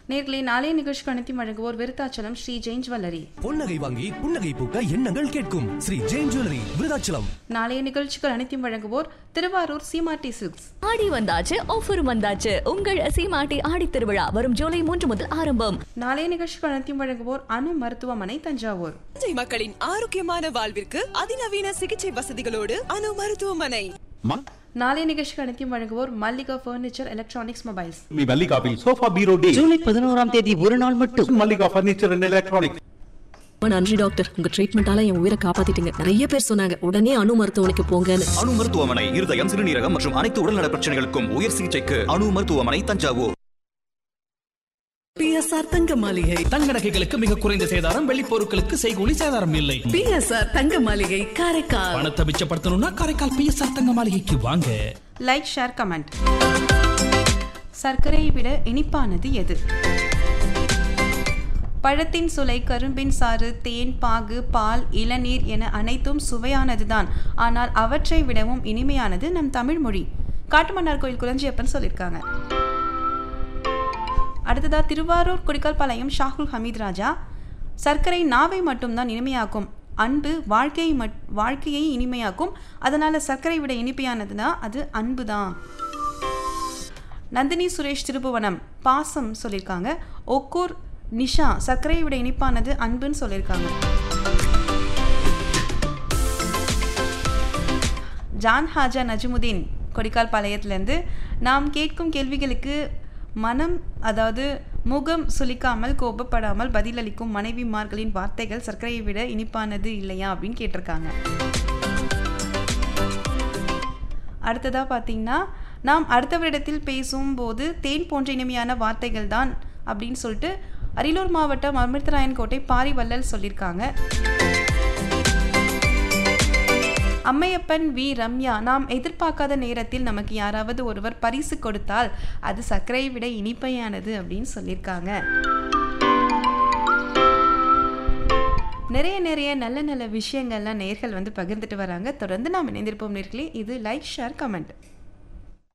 நேர்களே நாளைய நிகழ்ச்சிக்கு அனுப்பி வழங்குவோர் விருத்தாச்சலம் ஸ்ரீ ஜெயின் ஜுவல்லரி பொன்னகை வாங்கி புன்னகை பூக்க எண்ணங்கள் கேட்கும் ஸ்ரீ ஜெயின் ஜுவல்லரி விருதாச்சலம் நாளைய நிகழ்ச்சிக்கு அனைத்தும் வழங்குவோர் திருவாரூர் சீமாட்டி சில்க்ஸ் ஆடி வந்தாச்சு ஆஃபர் வந்தாச்சு உங்கள் சீமாட்டி ஆடி திருவிழா வரும் ஜூலை மூன்று முதல் ஆரம்பம் நாளைய நிகழ்ச்சிக்கு அனைத்தும் வழங்குவோர் அணு மருத்துவமனை தஞ்சாவூர் தஞ்சை மக்களின் ஆரோக்கியமான வாழ்விற்கு அதிநவீன சிகிச்சை வசதிகளோடு அணு மருத்துவமனை நாளைய நிகழ்ச்சிக்கு அனைத்தும் வழங்குவோர் மல்லிகா ஃபர்னிச்சர் எலக்ட்ரானிக்ஸ் மொபைல்ஸ் మీ మల్లికాపిల్ సోఫా బీరో డి ஜூலை பதினோராம் தேதி ஒரு நாள் மட்டும் మల్లికా ఫర్నిచర్ అండ్ ఎలక్ట్రానిక్స్ ரொம்ப நன்றி டாக்டர் உங்க ட்ரீட்மெண்டால என் உயிரை காப்பாத்திட்டீங்க நிறைய பேர் சொன்னாங்க உடனே அணு மருத்துவமனைக்கு போங்கன்னு அணு மருத்துவமனை இருதயம் சிறுநீரகம் மற்றும் அனைத்து உடல்நல பிரச்சனைகளுக்கும் உயர் சிகிச்சைக்கு அணு மருத்துவமனை தஞ்சாவூர் பிஎஸ்ஆர் தங்க மாளிகை தங்க நகைகளுக்கு மிக குறைந்த சேதாரம் வெள்ளி பொருட்களுக்கு செய்கூலி சேதாரம் இல்லை பிஎஸ்ஆர் தங்க மாளிகை காரைக்கால் பணத்தை மிச்சப்படுத்தணும்னா காரைக்கால் பிஎஸ்ஆர் தங்க மாளிகைக்கு வாங்க லைக் ஷேர் கமெண்ட் சர்க்கரையை விட இனிப்பானது எது பழத்தின் சுளை கரும்பின் சாறு தேன் பாகு பால் இளநீர் என அனைத்தும் சுவையானதுதான் ஆனால் அவற்றை விடவும் இனிமையானது நம் தமிழ் மொழி காட்டுமன்னார் கோயில் குலஞ்சியப்பன் சொல்லியிருக்காங்க அடுத்ததா திருவாரூர் குடிக்கல்பாளையம் ஷாகுல் ஹமீத் ராஜா சர்க்கரை நாவை மட்டும்தான் இனிமையாக்கும் அன்பு வாழ்க்கையை மட் வாழ்க்கையை இனிமையாக்கும் அதனால சர்க்கரை விட இனிமையானதுன்னா அது அன்பு தான் நந்தினி சுரேஷ் திருப்புவனம் பாசம் சொல்லியிருக்காங்க ஒக்கூர் நிஷா சர்க்கரையை விட இனிப்பானது அன்புன்னு சொல்லியிருக்காங்க ஜான் ஹாஜா நஜ்முதீன் கொடிக்கால் பாளையத்துலேருந்து நாம் கேட்கும் கேள்விகளுக்கு மனம் அதாவது முகம் சுளிக்காமல் கோபப்படாமல் பதிலளிக்கும் மனைவிமார்களின் வார்த்தைகள் சர்க்கரையை விட இனிப்பானது இல்லையா அப்படின்னு கேட்டிருக்காங்க அடுத்ததாக பார்த்தீங்கன்னா நாம் அடுத்தவரிடத்தில் பேசும்போது தேன் போன்ற இனிமையான வார்த்தைகள் தான் அப்படின்னு சொல்லிட்டு அரியலூர் மாவட்டம் அமிர்தராயன் கோட்டை பாரிவள்ளல் சொல்லியிருக்காங்க அம்மையப்பன் வி ரம்யா நாம் எதிர்பார்க்காத நேரத்தில் நமக்கு யாராவது ஒருவர் பரிசு கொடுத்தால் அது சர்க்கரையை விட இனிப்பையானது அப்படின்னு சொல்லியிருக்காங்க நிறைய நிறைய நல்ல நல்ல விஷயங்கள்லாம் நேர்கள் வந்து பகிர்ந்துட்டு வராங்க தொடர்ந்து நாம் இணைந்திருப்போம் நேர்களே இது லைக் ஷேர் கமெண்ட்